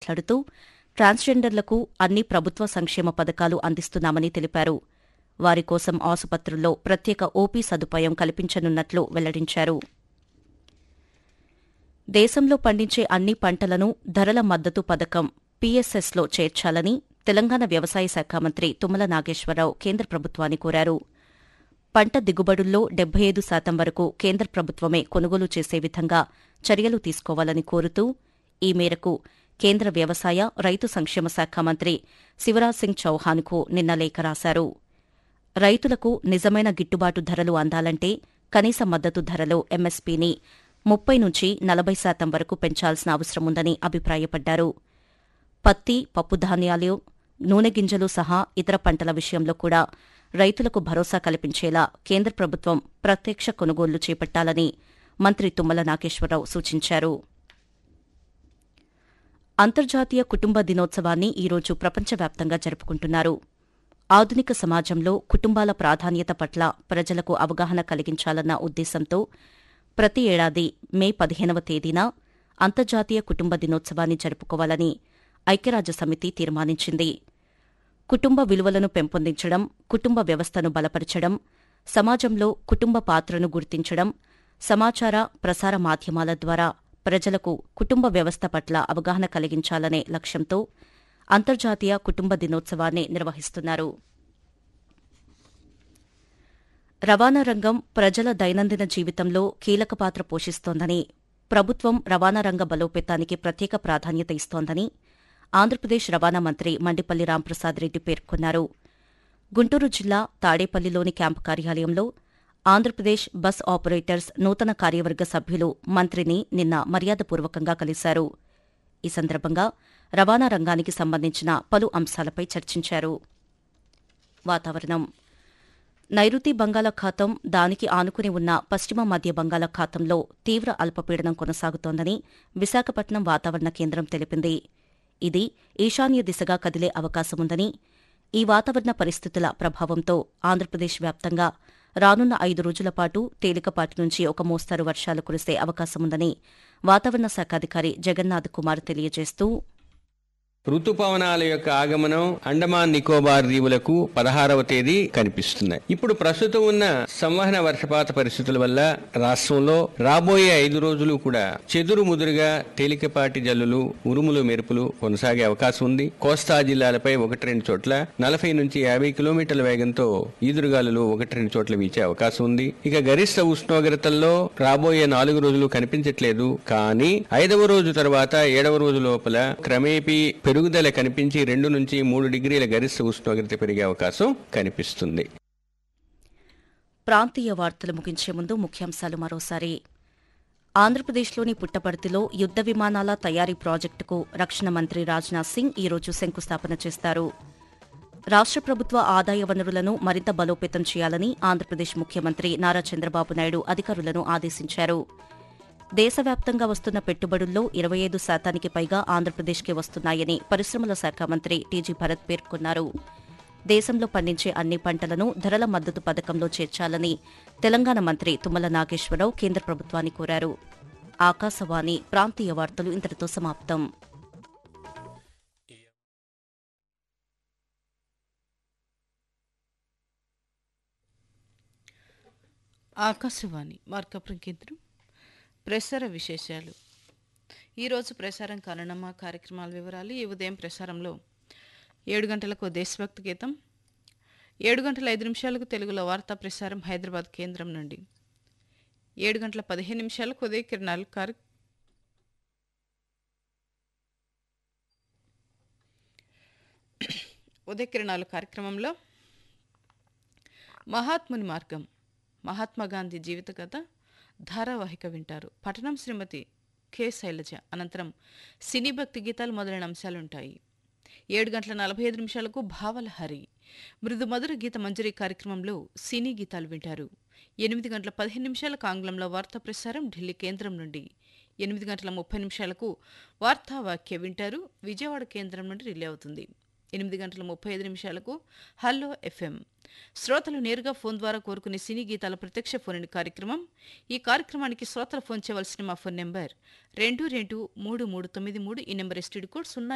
మాట్లాడుతూ ట్రాన్స్జెండర్లకు అన్ని ప్రభుత్వ సంక్షేమ పథకాలు అందిస్తున్నామని తెలిపారు వారి కోసం ఆసుపత్రుల్లో ప్రత్యేక ఓపీ సదుపాయం కల్పించనున్నట్లు వెల్లడించారు దేశంలో పండించే అన్ని పంటలను ధరల మద్దతు పథకం పీఎస్ఎస్లో చేర్చాలని తెలంగాణ వ్యవసాయ శాఖ మంత్రి తుమ్మల నాగేశ్వరరావు కేంద్ర ప్రభుత్వాన్ని కోరారు పంట దిగుబడుల్లో డెబ్బై ఐదు శాతం వరకు కేంద్ర ప్రభుత్వమే కొనుగోలు చేసే విధంగా చర్యలు తీసుకోవాలని కోరుతూ ఈ మేరకు కేంద్ర వ్యవసాయ రైతు సంక్షేమ శాఖ మంత్రి శివరాజ్ సింగ్ చౌహాన్కు నిన్న లేఖ రాశారు రైతులకు నిజమైన గిట్టుబాటు ధరలు అందాలంటే కనీస మద్దతు ధరలో ఎంఎస్పీని ముప్పై నుంచి నలభై శాతం వరకు పెంచాల్సిన అవసరం ఉందని అభిప్రాయపడ్డారు పత్తి పప్పుధాన్యాలు నూనె గింజలు సహా ఇతర పంటల విషయంలో కూడా రైతులకు భరోసా కల్పించేలా కేంద్ర ప్రభుత్వం ప్రత్యక్ష కొనుగోళ్లు చేపట్టాలని మంత్రి తుమ్మల నాగేశ్వరరావు సూచించారు అంతర్జాతీయ కుటుంబ దినోత్సవాన్ని ఈరోజు ప్రపంచవ్యాప్తంగా జరుపుకుంటున్నారు ఆధునిక సమాజంలో కుటుంబాల ప్రాధాన్యత పట్ల ప్రజలకు అవగాహన కలిగించాలన్న ఉద్దేశంతో ప్రతి ఏడాది మే పదిహేనవ తేదీన అంతర్జాతీయ కుటుంబ దినోత్సవాన్ని జరుపుకోవాలని ఐక్యరాజ్య సమితి తీర్మానించింది కుటుంబ విలువలను పెంపొందించడం కుటుంబ వ్యవస్థను బలపరచడం సమాజంలో కుటుంబ పాత్రను గుర్తించడం సమాచార ప్రసార మాధ్యమాల ద్వారా ప్రజలకు కుటుంబ వ్యవస్థ పట్ల అవగాహన కలిగించాలనే లక్ష్యంతో అంతర్జాతీయ కుటుంబ దినోత్సవాన్ని నిర్వహిస్తున్నారు రవాణా రంగం ప్రజల దైనందిన జీవితంలో కీలక పాత్ర పోషిస్తోందని ప్రభుత్వం రవాణా రంగ బలోపేతానికి ప్రత్యేక ప్రాధాన్యత ఇస్తోందని ఆంధ్రప్రదేశ్ రవాణా మంత్రి మండిపల్లి రాంప్రసాద్ రెడ్డి పేర్కొన్నారు గుంటూరు జిల్లా తాడేపల్లిలోని క్యాంపు కార్యాలయంలో ఆంధ్రప్రదేశ్ బస్ ఆపరేటర్స్ నూతన కార్యవర్గ సభ్యులు మంత్రిని నిన్న మర్యాదపూర్వకంగా కలిశారు ఈ సందర్భంగా రవాణా రంగానికి సంబంధించిన పలు అంశాలపై చర్చించారు వాతావరణం నైరుతి బంగాళాఖాతం దానికి ఆనుకుని ఉన్న పశ్చిమ మధ్య బంగాళాఖాతంలో తీవ్ర అల్పపీడనం కొనసాగుతోందని విశాఖపట్నం వాతావరణ కేంద్రం తెలిపింది ఇది ఈశాన్య దిశగా కదిలే అవకాశముందని ఈ వాతావరణ పరిస్థితుల ప్రభావంతో ఆంధ్రప్రదేశ్ వ్యాప్తంగా రానున్న ఐదు రోజుల పాటు తేలికపాటి నుంచి ఒక మోస్తరు వర్షాలు కురిసే అవకాశముందని వాతావరణ శాఖ అధికారి జగన్నాథ్ కుమార్ తెలియజేస్తూ ఋతుపవనాల యొక్క ఆగమనం అండమాన్ నికోబార్ దీవులకు పదహారవ తేదీ కనిపిస్తున్నాయి ఇప్పుడు ప్రస్తుతం ఉన్న సంవహన వర్షపాత పరిస్థితుల వల్ల రాష్ట్రంలో రాబోయే ఐదు రోజులు కూడా చెదురు ముదురుగా తేలికపాటి జల్లులు ఉరుములు మెరుపులు కొనసాగే అవకాశం ఉంది కోస్తా జిల్లాలపై ఒకటి రెండు చోట్ల నలభై నుంచి యాభై కిలోమీటర్ల వేగంతో ఈదురుగాలులు ఒకటి రెండు చోట్ల వీచే అవకాశం ఉంది ఇక గరిష్ట ఉష్ణోగ్రతల్లో రాబోయే నాలుగు రోజులు కనిపించట్లేదు కానీ ఐదవ రోజు తర్వాత ఏడవ రోజు లోపల క్రమేపీ పెరుగుదల కనిపించి రెండు నుంచి మూడు డిగ్రీల గరిష్ట ఉష్ణోగ్రత పెరిగే అవకాశం కనిపిస్తుంది ప్రాంతీయ వార్తలు ముగించే ముందు ముఖ్యాంశాలు మరోసారి ఆంధ్రప్రదేశ్లోని పుట్టపర్తిలో యుద్ద విమానాల తయారీ ప్రాజెక్టుకు రక్షణ మంత్రి రాజ్నాథ్ సింగ్ ఈరోజు శంకుస్థాపన చేస్తారు రాష్ట్ర ప్రభుత్వ ఆదాయ వనరులను మరింత బలోపేతం చేయాలని ఆంధ్రప్రదేశ్ ముఖ్యమంత్రి నారా చంద్రబాబు నాయుడు అధికారులను ఆదేశించారు దేశవ్యాప్తంగా వస్తున్న పెట్టుబడుల్లో ఇరవై ఐదు శాతానికి పైగా ఆంధ్రప్రదేశ్కే వస్తున్నాయని పరిశ్రమల శాఖ మంత్రి టీజీ భరత్ పేర్కొన్నారు దేశంలో పండించే అన్ని పంటలను ధరల మద్దతు పథకంలో చేర్చాలని తెలంగాణ మంత్రి తుమ్మల నాగేశ్వరరావు కేంద్ర ప్రభుత్వాన్ని కోరారు ఆకాశవాణి ప్రాంతీయ వార్తలు ఇంతటితో సమాప్తం ఆకాశవాణి మార్కపురం కేంద్రం ప్రసార విశేషాలు ఈరోజు ప్రసారం కానున్న కార్యక్రమాల వివరాలు ఈ ఉదయం ప్రసారంలో ఏడు గంటలకు దేశభక్తి గీతం ఏడు గంటల ఐదు నిమిషాలకు తెలుగులో వార్తా ప్రసారం హైదరాబాద్ కేంద్రం నుండి ఏడు గంటల పదిహేను నిమిషాలకు ఉదయ కిరణాలు కార్య ఉదయ కిరణాలు కార్యక్రమంలో మహాత్ముని మార్గం మహాత్మా గాంధీ జీవిత కథ ధారావాహిక వింటారు పఠనం శ్రీమతి కె శైలజ అనంతరం సినీ భక్తి గీతాలు మొదలైన అంశాలుంటాయి ఏడు గంటల నలభై ఐదు నిమిషాలకు భావలహరి మృదు మధుర గీత మంజరి కార్యక్రమంలో సినీ గీతాలు వింటారు ఎనిమిది గంటల పదిహేను నిమిషాలకు ఆంగ్లంలో వార్తా ప్రసారం ఢిల్లీ కేంద్రం నుండి ఎనిమిది గంటల ముప్పై నిమిషాలకు వార్తా వాక్య వింటారు విజయవాడ కేంద్రం నుండి రిలే అవుతుంది ఎనిమిది గంటల ముప్పై ఐదు నిమిషాలకు హల్లో ఎఫ్ఎం శ్రోతలు నేరుగా ఫోన్ ద్వారా కోరుకునే సినీ గీతాల ప్రత్యక్ష ఫోన్ కార్యక్రమం ఈ కార్యక్రమానికి శ్రోతలు ఫోన్ చేయవలసిన మా ఫోన్ నెంబర్ రెండు రెండు మూడు మూడు తొమ్మిది మూడు ఈ నెంబర్ ఎస్టీడీ కోడ్ సున్నా